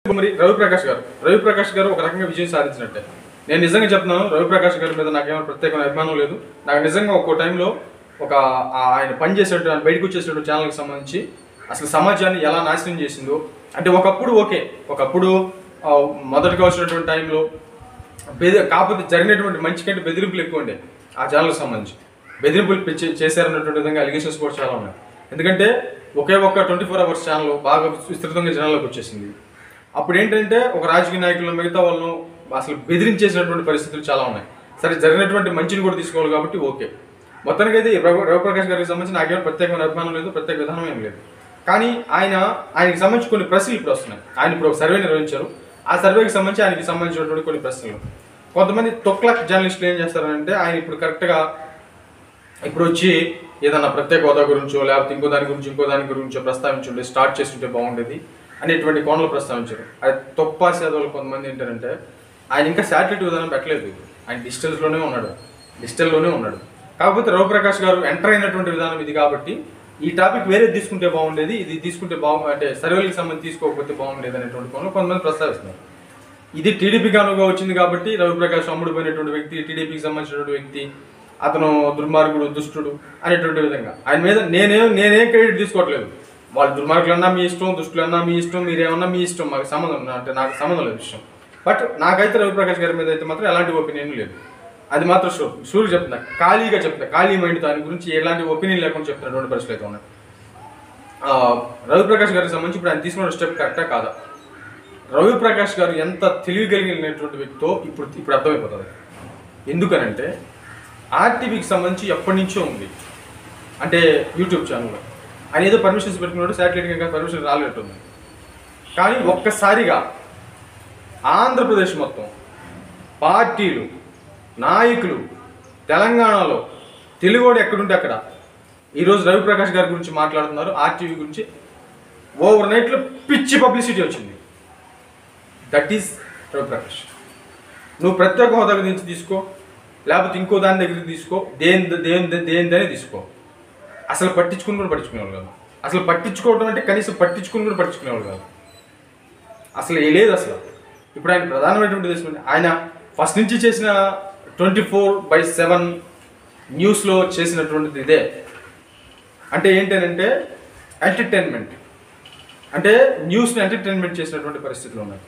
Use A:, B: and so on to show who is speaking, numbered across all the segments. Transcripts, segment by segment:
A: మరి రవిప్రకాష్ గారు రవిప్రకాష్ గారు ఒక రకంగా విజయం సాధించినట్టే నేను నిజంగా చెప్తున్నాను రవిప్రకాష్ గారి మీద నాకేమైనా ప్రత్యేకమైన అభిమానం లేదు నాకు నిజంగా ఒక్కో టైంలో ఒక ఆ- ఆయన పనిచేసేటువంటి ఆయన బయటకు వచ్చేసేటువంటి ఛానల్కి సంబంధించి అసలు సమాజాన్ని ఎలా నాశనం చేసిందో అంటే ఒకప్పుడు ఓకే ఒకప్పుడు ఆ, మొదటగా వచ్చినటువంటి టైంలో బెది కాకపోతే జరిగినటువంటి మంచి కంటే బెదిరింపులు ఎక్కువ ఉండే ఆ ఛానల్కి సంబంధించి బెదిరింపులు పెంచి- చేశారన్నటువంటి విధంగా అలిగేషన్స్ కూడా చాలా ఉన్నాయి ఎందుకంటే ఒకే ఒక్క ట్వంటీ ఫోర్ అవర్స్ ఛానల్ బాగా విస్తృతంగా జనాల్లోకి వచ్చేసింది అప్పుడు ఏంటంటే ఒక రాజకీయ నాయకులు మిగతా వాళ్ళను అసలు బెదిరించేసినటువంటి పరిస్థితులు చాలా ఉన్నాయి సరే జరిగినటువంటి మంచిని కూడా తీసుకోవాలి కాబట్టి ఓకే మొత్తానికి అయితే రఘు రవిప్రకాష్ గారికి సంబంధించి నాకేమైనా ప్రత్యేకమైన అభిమానం లేదు ప్రత్యేక విధానం ఏం లేదు కానీ ఆయన ఆయనకి సంబంధించి కొన్ని ప్రశ్నలు ఇప్పుడు వస్తున్నాయి ఆయన ఇప్పుడు ఒక సర్వే నిర్వహించారు ఆ సర్వేకి సంబంధించి ఆయనకి సంబంధించినటువంటి కొన్ని ప్రశ్నలు కొంతమంది తొక్లక్ జర్నలిస్టులు ఏం చేస్తారంటే ఆయన ఇప్పుడు కరెక్ట్గా ఇప్పుడు వచ్చి ఏదన్నా ప్రత్యేక హోదా గురించో లేకపోతే ఇంకో దాని గురించి ఇంకో దాని గురించో ప్రస్తావించుంటే స్టార్ట్ చేస్తుంటే బాగుండేది అనేటువంటి కోణంలో ప్రస్తావించారు అది తొప్పాసి వాళ్ళు కొంతమంది ఏంటంటే ఆయన ఇంకా శాటిలైట్ విధానం పెట్టలేదు ఆయన డిజిటల్స్లోనే ఉన్నాడు డిజిటల్లోనే ఉన్నాడు కాకపోతే రవిప్రకాష్ గారు ఎంటర్ అయినటువంటి విధానం ఇది కాబట్టి ఈ టాపిక్ వేరే తీసుకుంటే బాగుండేది ఇది తీసుకుంటే బాగు అంటే సర్వేలకు సంబంధించి తీసుకోకపోతే బాగుండేది అనేటువంటి కోణంలో కొంతమంది ప్రస్తావిస్తున్నారు ఇది టీడీపీకి అనుగా వచ్చింది కాబట్టి రవిప్రకాష్ అమ్ముడు పోయినటువంటి వ్యక్తి టీడీపీకి సంబంధించినటువంటి వ్యక్తి అతను దుర్మార్గుడు దుష్టుడు అనేటువంటి విధంగా ఆయన మీద నేనే నేనే క్రెడిట్ తీసుకోవట్లేదు వాళ్ళు దుర్మార్గులన్నా మీ ఇష్టం దుష్టులన్నా మీ ఇష్టం మీరేమన్నా మీ ఇష్టం మాకు సంబంధం అంటే నాకు సంబంధం లేదు విషయం బట్ నాకైతే రవిప్రకాష్ గారి మీద అయితే మాత్రం ఎలాంటి ఒపీనియన్ లేదు అది మాత్రం షూర్ షూర్ చెప్తున్నా ఖాళీగా చెప్తున్నా ఖాళీ మైండ్ దాని గురించి ఎలాంటి ఒపీనియన్ లేకుండా చెప్తున్నటువంటి పరిస్థితులు అయితే ఉన్నాయి ఆ, రవిప్రకాష్ గారికి సంబంధించి ఇప్పుడు ఆయన తీసుకున్న స్టెప్ కరెక్టా కాదా రవిప్రకాష్ గారు ఎంత తెలివి కలిగినటువంటి వ్యక్తితో ఇప్పుడు ఇప్పుడు అర్థమైపోతుంది ఎందుకనంటే ఆర్టీవీకి సంబంధించి ఎప్పటి నుంచో ఉంది అంటే యూట్యూబ్ ఛానల్లో ఆయన ఏదో పర్మిషన్స్ పెట్టుకున్నాడు శాటిలైట్ ఇంకా పర్మిషన్ రాలేటుంది కానీ ఒక్కసారిగా ఆంధ్రప్రదేశ్ మొత్తం పార్టీలు నాయకులు తెలంగాణలో తెలుగువాడు ఎక్కడుంటే అక్కడ ఈరోజు రవిప్రకాష్ గారి గురించి మాట్లాడుతున్నారు ఆర్టీవీ గురించి ఓవర్ నైట్లో పిచ్చి పబ్లిసిటీ వచ్చింది దట్ ఈస్ రవిప్రకాష్ నువ్వు ప్రత్యేక హోదా నుంచి తీసుకో లేకపోతే ఇంకో దాని దగ్గరికి తీసుకో దేని దేని దేనిదనే తీసుకో అసలు పట్టించుకుని కూడా పట్టించుకునేవాళ్ళు కాదు అసలు పట్టించుకోవడం అంటే కనీసం పట్టించుకుని కూడా పట్టించుకునేవాళ్ళు కాదు అసలు ఏ లేదు అసలు ఇప్పుడు ఆయన ప్రధానమైనటువంటి దేశం అంటే ఆయన ఫస్ట్ నుంచి చేసిన ట్వంటీ ఫోర్ బై సెవెన్ న్యూస్లో చేసినటువంటిది ఇదే అంటే ఏంటంటే ఎంటర్టైన్మెంట్ అంటే న్యూస్ని ఎంటర్టైన్మెంట్ చేసినటువంటి పరిస్థితులు ఉన్నాయి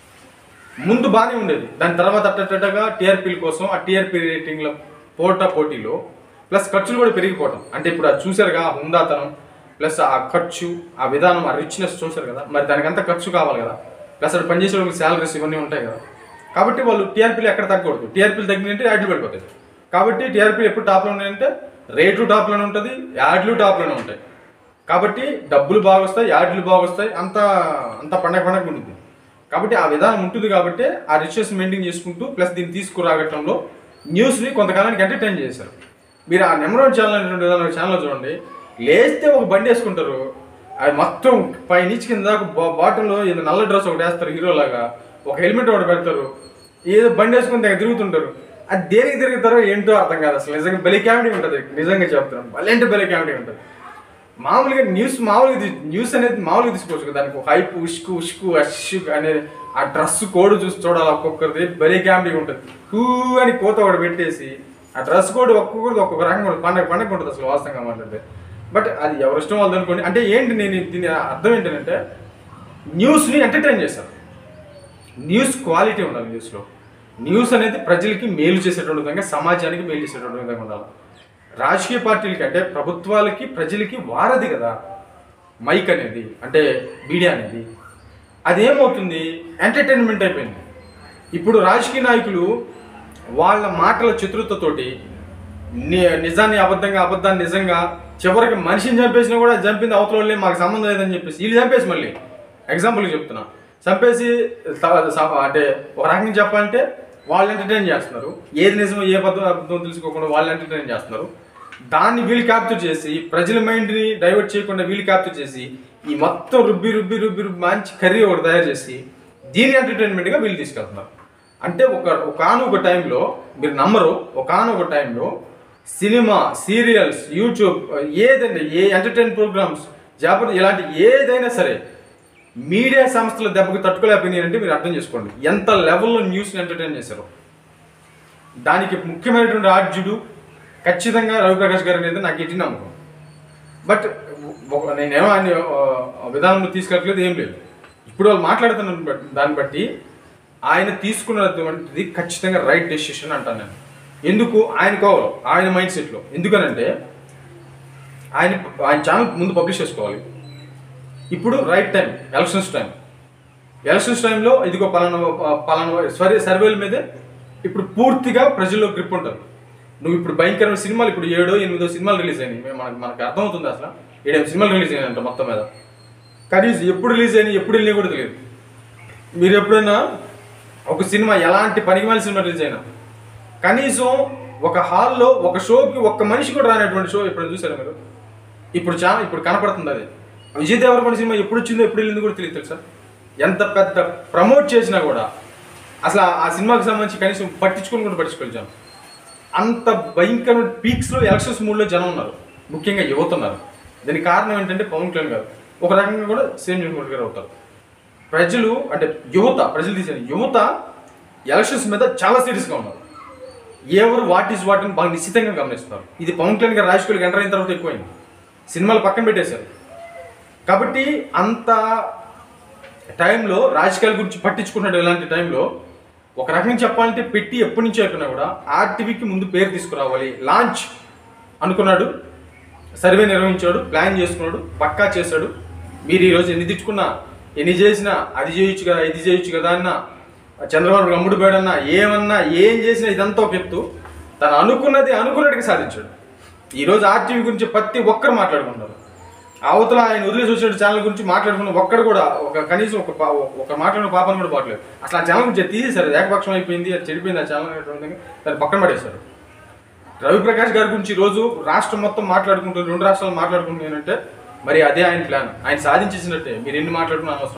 A: ముందు బాగానే ఉండేది దాని తర్వాత అట్టగా టీఆర్పీల కోసం ఆ టీఆర్పీ రేటింగ్ల పోటా పోటీలో ప్లస్ ఖర్చులు కూడా పెరిగిపోవటం అంటే ఇప్పుడు అది చూసారుగా ఆ హుందాతనం ప్లస్ ఆ ఖర్చు ఆ విధానం ఆ రిచ్నెస్ చూసారు కదా మరి దానికంతా ఖర్చు కావాలి కదా ప్లస్ అక్కడ పనిచేసే వాళ్ళకి శాలరీస్ ఇవన్నీ ఉంటాయి కదా కాబట్టి వాళ్ళు టీఆర్పీలు ఎక్కడ తగ్గకూడదు టీఆర్పీలు తగ్గినంటే యాడ్లు పడిపోతాయి కాబట్టి టీఆర్పీలు ఎప్పుడు టాప్లో ఉన్నాయంటే రేటు టాప్లోనే ఉంటుంది యాడ్లు టాప్లోనే ఉంటాయి కాబట్టి డబ్బులు బాగా వస్తాయి యాడ్లు బాగా వస్తాయి అంత అంత పండగ పండగ ఉంటుంది కాబట్టి ఆ విధానం ఉంటుంది కాబట్టి ఆ రిచెస్ మెయింటైన్ చేసుకుంటూ ప్లస్ దీన్ని తీసుకురాగటంలో న్యూస్ని కొంతకాలానికి ఎంటర్టైన్ చేశారు మీరు ఆ నెంబర్ వన్ ఛానల్ అనేటువంటి విధానం ఛానల్ చూడండి లేస్తే ఒక బండి వేసుకుంటారు అది మొత్తం పై నుంచి కింద దాకా బా బాటంలో ఏదో నల్ల డ్రెస్ ఒకటి వేస్తారు హీరో లాగా ఒక హెల్మెట్ ఒకటి పెడతారు ఏదో బండి వేసుకుని దగ్గర తిరుగుతుంటారు అది దేనికి తిరుగుతారో ఏంటో అర్థం కాదు అసలు నిజంగా బలి కామెడీ ఉంటుంది నిజంగా చెప్తున్నాను భలే అంటే బలి కామెడీ ఉంటుంది మామూలుగా న్యూస్ మామూలుగా తీ- న్యూస్ అనేది మామూలుగా తీసుకోవచ్చు కదా దానికి ఒక హైప్ ఉష్కు ఉష్కు అష్కు అనేది ఆ డ్రెస్ కోడ్ చూసి చూడాలి ఒక్కొక్కరిది భలే కామెడీ ఉంటుంది హూ అని కోత ఒకటి పెట్టేసి ఆ డ్రెస్ కోడ్ ఒక్కొక్కరిది ఒక్కొక్క రకంగా ఉంటుంది పండగ పండగ ఉంటుంది అసలు వాస్తవంగా మాట్లాడితే బట్ అది ఎవరి ఇష్టం వాళ్ళు అనుకోండి అంటే ఏంటి నేను దీని అర్థం ఏంటంటే న్యూస్ని ఎంటర్టైన్ చేశారు న్యూస్ క్వాలిటీ ఉండాలి న్యూస్లో న్యూస్ అనేది ప్రజలకి మేలు చేసేటువంటి విధంగా సమాజానికి మేలు చేసేటువంటి విధంగా ఉండాలి రాజకీయ పార్టీలకి అంటే ప్రభుత్వాలకి ప్రజలకి వారది కదా మైక్ అనేది అంటే మీడియా అనేది అదేమవుతుంది ఎంటర్టైన్మెంట్ అయిపోయింది ఇప్పుడు రాజకీయ నాయకులు వాళ్ళ మాటల చతురతతోటి ని- నిజాన్ని అబద్ధంగా అబద్ధాన్ని నిజంగా చివరికి మనిషిని చంపేసినా కూడా చంపింది అవతల వాళ్ళే మాకు సంబంధం లేదని చెప్పేసి వీళ్ళు చంపేసి మళ్ళీ ఎగ్జాంపుల్కి చెప్తున్నా చంపేసి స- స- అంటే ఒక రకంగా చెప్పాలంటే వాళ్ళు ఎంటర్టైన్ చేస్తున్నారు ఏది నిజమో ఏ అబద్ధం అబద్ధం తెలుసుకోకుండా వాళ్ళు ఎంటర్టైన్ చేస్తున్నారు దాన్ని వీళ్ళు క్యాప్చర్ చేసి ప్రజల మైండ్ని డైవర్ట్ చేయకుండా వీళ్ళు క్యాప్చర్ చేసి ఈ మొత్తం రుబ్బి రుబ్బి రుబ్బి రుబ్బి మంచి కర్రీ ఒకటి తయారు చేసి దీని ఎంటర్టైన్మెంట్గా వీళ్ళు తీసుకెళ్తున్నారు అంటే ఒక ఒకనొక టైంలో మీరు నమ్మరు ఒకనొక టైంలో సినిమా సీరియల్స్ యూట్యూబ్ ఏదైనా ఏ ఎంటర్టైన్ ప్రోగ్రామ్స్ జాగ్రత్త ఇలాంటి ఏదైనా సరే మీడియా సంస్థల దెబ్బకు తట్టుకోలేకపోయినాయంటే మీరు అర్థం చేసుకోండి ఎంత లెవెల్లో న్యూస్ని ఎంటర్టైన్ చేశారు దానికి ముఖ్యమైనటువంటి ఆర్జుడు ఖచ్చితంగా రవిప్రకాష్ గారి మీద నాకు ఎట్టి నమ్మకం బట్ ఒక- నేనేమో ఆయన ఆ, విధానంలో తీసుకెళ్ళట్లేదు ఏం లేదు ఇప్పుడు వాళ్ళు మాట్లాడుతున్న బట్- దాన్ని బట్టి ఆయన తీసుకున్నటువంటిది ఖచ్చితంగా రైట్ డెసిషన్ అంటాను నేను ఎందుకు ఆయన కోవలో ఆయన మైండ్ సెట్లో ఎందుకనంటే ఆయన ఆయన ఛానల్ ముందు పబ్లిష్ చేసుకోవాలి ఇప్పుడు right time elections time elections టైంలో ఇదిగో పలానా పలానా సర్వే సర్వేల మీదే ఇప్పుడు పూర్తిగా ప్రజల్లో గ్రిప్ ఉంటుంది నువ్వు ఇప్పుడు భయంకరమైన సినిమాలు ఇప్పుడు ఏడో ఎనిమిదో సినిమాలు రిలీజ్ అయినాయి మేము- మనకు మనకు అర్థమవుతుంది అసలు ఏడేమి సినిమాలు రిలీజ్ అయినాయంట మొత్తం మీద కనీసం ఎప్పుడు రిలీజ్ అయినాయి ఎప్పుడు వెళ్ళినాయి కూడా తెలియదు మీరు ఎప్పుడైనా ఒక సినిమా ఎలాంటి పనికిమాల సినిమా రిలీజ్ అయినా కనీసం ఒక హాల్లో ఒక షోకి ఒక్క మనిషి కూడా రానటువంటి షో ఇప్పుడు చూసారా మీరు ఇప్పుడు చాలా ఇప్పుడు కనపడుతుంది అది విజయ్ దేవరకొండ సినిమా ఎప్పుడు వచ్చిందో ఎప్పుడు వెళ్ళిందో కూడా తెలియదు తెలుసా ఎంత పెద్ద ప్రమోట్ చేసినా కూడా అసలు ఆ- ఆ సినిమాకి సంబంధించి కనీసం పట్టించుకొని కూడా పట్టించుకోవాలి జనం అంత భయంకరమైన పీక్స్లో ఎలక్షన్స్ మూడ్లో జనం ఉన్నారు ముఖ్యంగా యువత ఉన్నారు దీనికి కారణం ఏంటంటే పవన్ కళ్యాణ్ గారు ఒక రకంగా కూడా సేమ్ జగన్మోహన్ గారు అవుతారు ప్రజలు అంటే యువత ప్రజలు తీసిన యువత ఎలక్షన్స్ మీద చాలా సీరియస్గా ఉన్నారు ఎవరు వాట్ ఈస్ వాట్ అని బాగా నిశ్చితంగా గమనిస్తున్నారు ఇది పవన్ కళ్యాణ్ గారు రాజకీయాలకు ఎంటర్ అయిన తర్వాత ఎక్కువైంది సినిమాలు పక్కన పెట్టేశారు కాబట్టి అంత టైంలో రాజకీయాల గురించి పట్టించుకున్నాడు ఇలాంటి టైంలో ఒక రకంగా చెప్పాలంటే పెట్టి ఎప్పటి నుంచో అయిపోయినా కూడా ఆర్టీవీకి ముందు పేరు తీసుకురావాలి లాంచ్ అనుకున్నాడు సర్వే నిర్వహించాడు ప్లాన్ చేసుకున్నాడు పక్కా చేశాడు మీరు ఈరోజు ఎన్ని తెచ్చుకున్నా ఎన్ని చేసినా అది చేయొచ్చు కదా ఇది చేయొచ్చు కదా అన్న చంద్రబాబు అమ్ముడు పోయాడన్నా ఏమన్నా ఏం చేసినా ఇదంతా ఒక ఎత్తు తను అనుకున్నది అనుకున్నట్టుగా సాధించాడు ఈరోజు ఆర్టీవీ గురించి ప్రతి ఒక్కరు మాట్లాడుకుంటారు అవతల ఆయన వదిలేసి వచ్చిన ఛానల్ గురించి మాట్లాడుకున్న ఒక్కడు కూడా ఒక కనీసం ఒక పా- ఒక మాట్లాడిన పాపను కూడా పోవట్లేదు అసలు ఆ ఛానల్ గురించి తీసేశారు ఏకపక్షం అయిపోయింది అది చెడిపోయింది ఆ ఛానల్ అనేటువంటి దాన్ని పక్కన పడేశారు రవిప్రకాష్ గారి గురించి ఈ రోజు రాష్ట్రం మొత్తం మాట్లాడుకుంటుంది రెండు రాష్ట్రాలు మాట్లాడుకుంటున్నాయంటే మరి అదే ఆయన ప్లాన్ ఆయన సాధించేసినట్టే మీరు ఎన్ని మాట్లాడుకున్న అనవసరం